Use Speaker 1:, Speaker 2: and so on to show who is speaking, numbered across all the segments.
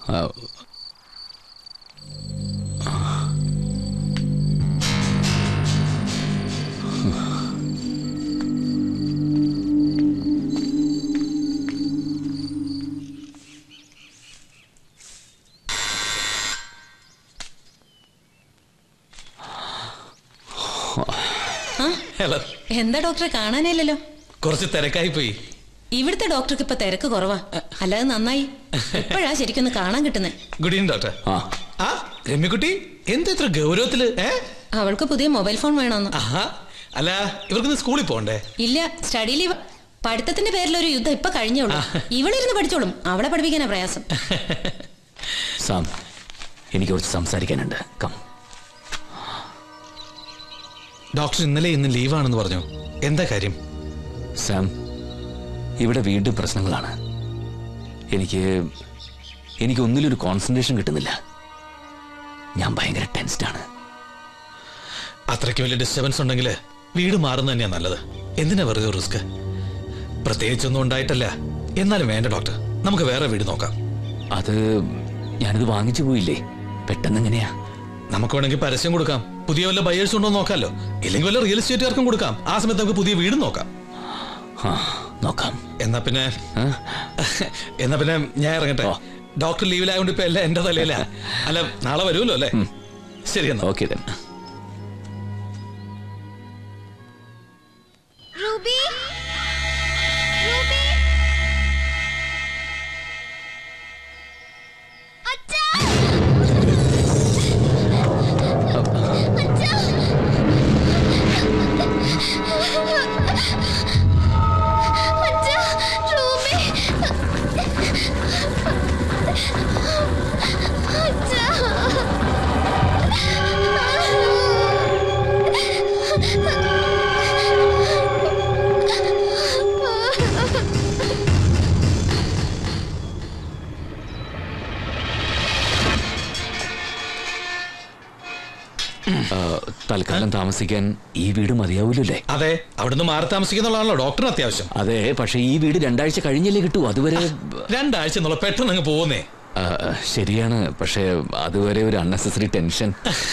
Speaker 1: ആ,
Speaker 2: ഹലോ
Speaker 3: എന്താ ഡോക്ടറെ കാണാനില്ലല്ലോ
Speaker 2: കുറച്ച് തിരക്കായി പോയി
Speaker 3: ഇവിടുത്തെ ഡോക്ടർക്ക് ഇപ്പൊ തിരക്ക് കുറവാ അല്ലാതെ നന്നായി ഇപ്പോഴാ ശരിക്കൊന്ന് കാണാൻ കിട്ടുന്നേ
Speaker 2: ഗുഡ് ഈവനിങ് ഡോക്ടർ
Speaker 1: ആ
Speaker 2: ആ രമ്യക്കുട്ടി എന്താ ഇത്ര ഗൗരവത്തില് ഏ
Speaker 3: അവൾക്ക് പുതിയ മൊബൈൽ ഫോൺ വേണമെന്ന്
Speaker 2: ആഹാ അല്ല ഇവർക്കിന്ന് സ്കൂളിൽ പോണ്ടേ
Speaker 3: ഇല്ല സ്റ്റഡി ലീവ് പഠിത്തത്തിന്റെ പേരിൽ ഒരു യുദ്ധം ഇപ്പൊ കഴിഞ്ഞോളൂ ഇവളിരുന്ന് പഠിച്ചോളും അവളെ പഠിപ്പിക്കാനാ പ്രയാസം
Speaker 1: സാം എനിക്ക് കുറച്ച് സംസാരിക്കാനുണ്ട് കം
Speaker 2: ഡോക്ടർ ഇന്നലെ ഇന്ന് ലീവാണെന്ന് പറഞ്ഞു എന്താ കാര്യം
Speaker 1: സാം ഇവിടെ വീണ്ടും പ്രശ്നങ്ങളാണ് എനിക്ക് എനിക്ക് ഒന്നിലൊരു കോൺസെൻട്രേഷൻ കിട്ടുന്നില്ല ഞാൻ ഭയങ്കര ടെൻസ്ഡാണ്
Speaker 2: അത്രയ്ക്ക് വലിയ ഡിസ്റ്റർബൻസ് ഉണ്ടെങ്കിൽ വീട് മാറുന്നത് തന്നെയാ നല്ലത് എന്തിനാ വെറുതെ റിസ്ക് പ്രത്യേകിച്ചൊന്നും ഉണ്ടായിട്ടല്ല എന്നാലും വേണ്ട ഡോക്ടർ നമുക്ക് വേറെ വീട് നോക്കാം
Speaker 1: അത് ഞാനിത് വാങ്ങിച്ചു പോയില്ലേ പെട്ടെന്ന് എങ്ങനെയാ
Speaker 2: നമുക്ക് വേണമെങ്കിൽ പരസ്യം കൊടുക്കാം പുതിയ വല്ല ബയേഴ്സ് ഉണ്ടോ എന്ന് നോക്കാമല്ലോ ഇല്ലെങ്കിൽ വല്ല റിയൽ എസ്റ്റേറ്റുകാർക്കും കൊടുക്കാം ആ സമയത്ത് നമുക്ക് പുതിയ വീട് നോക്കാം
Speaker 1: ആ നോക്കാം
Speaker 2: എന്നാ പിന്നെ
Speaker 1: ആ?
Speaker 2: എന്നാ പിന്നെ ഞാൻ ഇറങ്ങട്ടെ
Speaker 1: ഓ.
Speaker 2: ഡോക്ടർ ലീവിലായതുകൊണ്ട് ഇപ്പൊ എല്ലാം എന്റെ തലയില അല്ല നാളെ വരുമല്ലോ അല്ലേ ശരി എന്നാ
Speaker 1: ഓക്കെ then
Speaker 4: റൂബി റൂബി അച്ഛാ അച്ഛാ അച്ഛാ റൂബി
Speaker 1: ആ, തൽക്കാലം താമസിക്കാൻ ഈ വീട് മതിയാവൂലല്ലേ
Speaker 2: അതെ അവിടുന്ന് മാറി താമസിക്കുന്നുള്ളതാണല്ലോ ഡോക്ടറിന് അത്യാവശ്യം
Speaker 1: അതെ പക്ഷെ ഈ വീട് രണ്ടാഴ്ച കഴിഞ്ഞല്ലേ കിട്ടൂ അതുവരെ
Speaker 2: രണ്ടാഴ്ച എന്നുള്ള പെട്ടെന്ന് അങ്ങ് പോകുന്നേ
Speaker 1: ആ, ശരിയാണ് പക്ഷെ അതുവരെ ഒരു അൺനെസസറി ടെൻഷൻ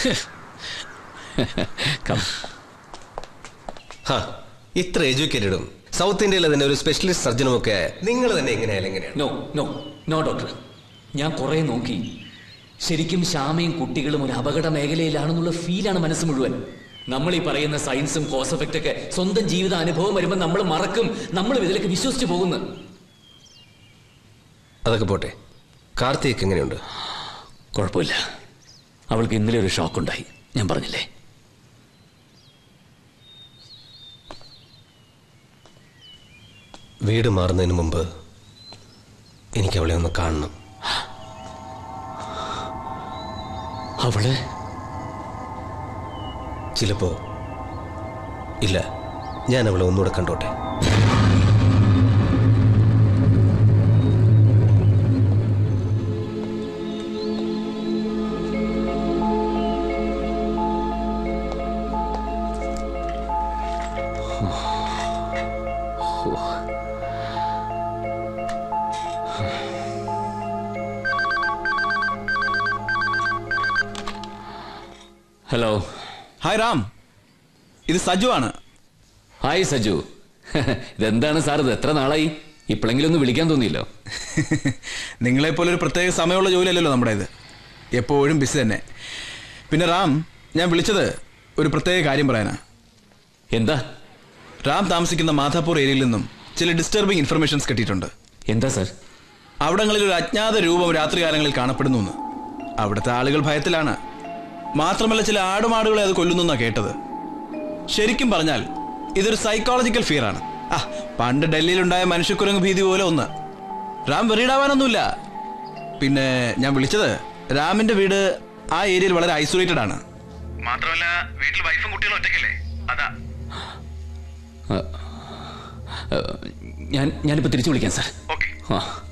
Speaker 1: കം
Speaker 5: ഹാ, ഇത്ര എഡ്യൂക്കേറ്റഡും സൗത്ത് ഇന്ത്യയിലെ തന്നെ ഒരു സ്പെഷ്യലിസ്റ്റ് സർജനും ഒക്കെ നിങ്ങൾ തന്നെ എങ്ങനെയായാലും എങ്ങനെയാണ്
Speaker 1: നോ നോ നോ ഡോക്ടർ ഞാൻ കുറെ നോക്കി ശരിക്കും ശ്യാമയും കുട്ടികളും ഒരു അപകട മേഖലയിലാണെന്നുള്ള ഫീലാണ് മനസ്സ് മുഴുവൻ നമ്മൾ ഈ പറയുന്ന സയൻസും കോസ് എഫക്റ്റ് ഒക്കെ സ്വന്തം ജീവിത അനുഭവം വരുമ്പോൾ നമ്മൾ മറക്കും നമ്മൾ ഇതിലൊക്കെ വിശ്വസിച്ച് പോകുന്നു
Speaker 5: അതൊക്കെ പോട്ടെ കാർത്തിക് എങ്ങനെയുണ്ട്
Speaker 1: കുഴപ്പമില്ല അവൾക്ക് ഇന്നലെ ഒരു ഷോക്ക് ഉണ്ടായി ഞാൻ പറഞ്ഞില്ലേ
Speaker 5: വീട് മാറുന്നതിന് മുമ്പ് എനിക്ക് അവളെ ഒന്ന് കാണണം
Speaker 1: അവള്
Speaker 5: ചിലപ്പോ ഇല്ല ഞാൻ അവളെ ഒന്നുകൂടെ കണ്ടോട്ടെ
Speaker 1: ഹലോ
Speaker 6: ഹായ് റാം ഇത് സജു ആണ്
Speaker 1: ഹായ് സജു ഇതെന്താണ് സാർ ഇത് എത്ര നാളായി ഇപ്പോഴെങ്കിലും ഒന്ന് വിളിക്കാൻ തോന്നിയല്ലോ
Speaker 6: നിങ്ങളെപ്പോലെ ഒരു പ്രത്യേക സമയമുള്ള ജോലിയല്ലല്ലോ നമ്മുടെ ഇത് എപ്പോഴും ബിസി തന്നെ പിന്നെ റാം ഞാൻ വിളിച്ചത് ഒരു പ്രത്യേക കാര്യം പറയാനാ
Speaker 1: എന്താ
Speaker 6: റാം താമസിക്കുന്ന മാധാപൂർ ഏരിയയിൽ നിന്നും ചില ഡിസ്റ്റർബിംഗ് ഇൻഫർമേഷൻസ് കിട്ടിയിട്ടുണ്ട്
Speaker 1: എന്താ സാർ
Speaker 6: അവിടങ്ങളിൽ ഒരു അജ്ഞാത രൂപം രാത്രികാലങ്ങളിൽ കാണപ്പെടുന്നു എന്ന് അവിടുത്തെ ആളുകൾ ഭയത്തിലാണ് മാത്രമല്ല ചില ആടുമാടുകളെ അത് കൊല്ലുന്നു എന്നാ കേട്ടത് ശരിക്കും പറഞ്ഞാൽ ഇതൊരു സൈക്കോളജിക്കൽ ഫിയർ ആണ് ആ പണ്ട് ഡൽഹിയിലുണ്ടായ മനുഷ്യക്കുരങ്ങ് ഭീതി പോലെ ഒന്ന് റാം വെറിയിടാവാനൊന്നുമില്ല പിന്നെ ഞാൻ വിളിച്ചത് രാമിന്റെ വീട് ആ ഏരിയയിൽ വളരെ ഐസൊലേറ്റഡ് ആണ് മാത്രമല്ല വീട്ടിൽ വൈഫും കുട്ടികളും ഒറ്റയ്ക്കല്ലേ അതാ
Speaker 1: ആ, ആ, ഞാൻ ഞാനിപ്പോൾ തിരിച്ചു വിളിക്കാം സാർ
Speaker 6: ഓക്കെ
Speaker 1: ആ